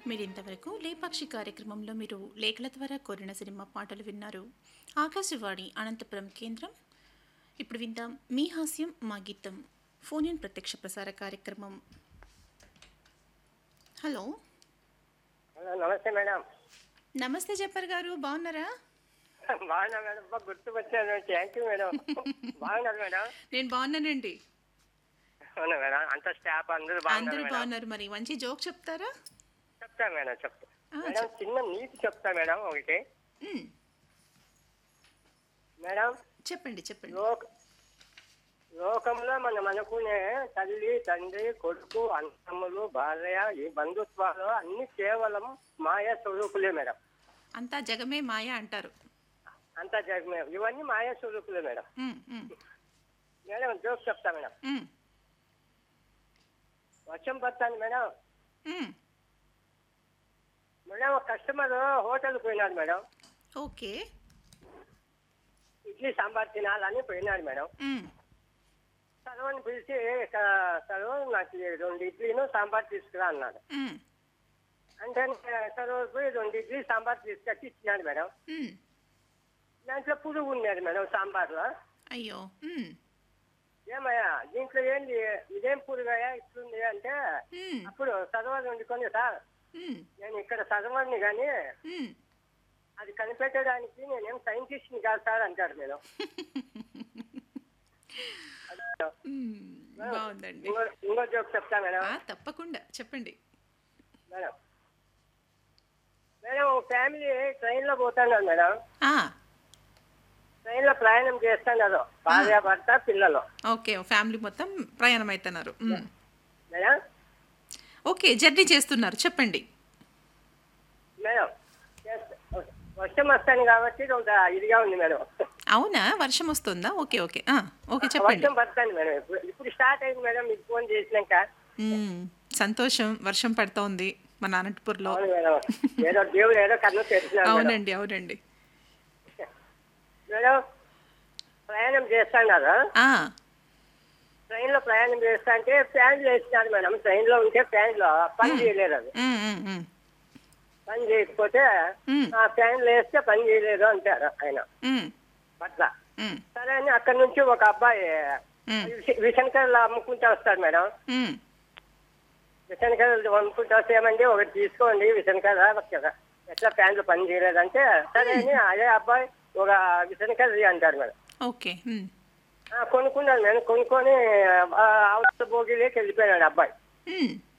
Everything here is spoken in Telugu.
మీరు ఇంతవరకు లేపాక్షి కార్యక్రమంలో మీరు లేఖల ద్వారా కోరిన సినిమా పాటలు విన్నారు ఆకాశవాణి అనంతపురం కేంద్రం ఇప్పుడు విందాం మీ హాస్యం మా గీతం ఫోన్ ఇన్ ప్రత్యక్ష ప్రసార కార్యక్రమం హలో హలో నమస్తే మేడం నమస్తే జప్పర్ గారు బాగున్నారా బాగున్నా మేడం బాగా గుర్తుపచ్చాను థ్యాంక్ యూ మేడం బాగున్నారు మేడం నేను బాగున్నానండి అవునా మేడం అంత స్టాఫ్ అందరూ అందరూ బాగున్నారు మేడం బాగున్నారు మరి మంచి జోక్ చెప్తారా చెప్తా మేడం చెప్తా ఆ, మేడం చిన్న నీతి చెప్తా మేడం ఒకటి మ్, మేడం చెప్పండి చెప్పండి లోక లోకంలో మనం అనుకునే తల్లి తండ్రి కొడుకు అన్నములు భార్య ఈ బంధుత్వాలు అన్ని కేవలం మాయా స్వరూపులే మేడం అంతా జగమే మాయ అంటారు అంతా జగమే ఇవన్నీ మాయా స్వరూపులే మేడం మ్, మ్, మేడం జోక్ చెప్తా మేడం మ్, వర్షం పడుతుంది మేడం మ్. మేడం ఒక కస్టమర్ హోటల్ పోయినాడు మేడం ఓకే ఇడ్లీ సాంబార్ తినాలని పోయినాడు మేడం మ్, సర్వని పిలిచి సర్వ నాకు ఈ రెండు ఇడ్లీను సాంబార్ తీసుకురా అన్నాడు మ్, అంటే సర్వ పోయి రెండు ఇడ్లీ సాంబార్ తీసుకొచ్చి ఇచ్చినాడు మేడం మ్. దాంట్లో పురుగు ఉన్నది మేడం సాంబార్లో అయ్యో మ్, ఏమయ్యా దీంట్లో ఏంది ఇదేం పురుగయ్యా ఇట్లుంది అంటే మ్, అప్పుడు సర్వర్ వండుకొని సార్ మ్, నేను ఇక్కడ సర్వర్ని కానీ మ్. అది కనిపెట్టడానికి నేనేం సైంటిస్ట్ని కాదు సార్ అంటాడు మేడం మ్, బాగుందండి ఇంకో ఇంకో జోక్ చెప్తా మేడం ఆ, తప్పకుండా చెప్పండి మేడం మేడం ఫ్యామిలీ ట్రైన్ లో పోతున్నారు మేడం ఆ, ట్రైన్ లో ప్రయాణం చేస్తున్నారు భార్య భర్త పిల్లలు ఓకే ఫ్యామిలీ మొత్తం ప్రయాణం అవుతున్నారు మ్. మేడం ఓకే జర్నీ చేస్తున్నారు చెప్పండి మేడం చేస్త- వర్షం వస్తాను కాబట్టి కొంత ఇదిగా ఉంది మేడం అవునా వర్షం వస్తుందా ఓకే ఓకే ఆ, ఓకే చెప్పండి వర్షం పడుతుంది మేడం ఇప్పుడు ఇప్పుడు స్టార్ట్ అయింది మేడం మీకు ఫోన్ చేసినాక మ్, సంతోషం వర్షం పడుతోంది మన అనంతపూర్లో అవును మేడం ఏదో దేవుడు ఏదో కన్ను తెరిచినాడు మేడం. అవునండి అవునండి మేడం ప్రయాణం చేస్తున్నారు ఆ, ట్రైన్ లో ప్రయాణం చేస్తా అంటే ఫ్యాన్లు వేసినారు మేడం ట్రైన్ లో ఉంటే ఫ్యాన్ లో పని చేయలేదు అది మ్, మ్, మ్, పని చేయకపోతే మ్, ఆ ఫ్యాన్లు వేస్తే పని చేయలేదు అంటారు ఆయన మ్, అట్లా మ్, సరే అని అక్కడ నుంచి ఒక అబ్బాయి మ్, విషన్కర్లు అమ్ముకుంటూ వస్తాడు మేడం మ్. విషన్కర్లు అమ్ముకుంటూ వస్తే ఏమండి ఒకటి తీసుకోండి విషన్కర్ర కదా ఎట్లా ఫ్యాన్లు పని చేయలేదంటే సరే అని అదే అబ్బాయి ఒక విషన్కర్ర అంటారు మేడం ఓకే మ్, ఆ, కొనుక్కున్నాడు మేడం కొనుక్కొని ఆ, అవతల భోగిలోకి వెళ్ళిపోయాడు అబ్బాయి మ్,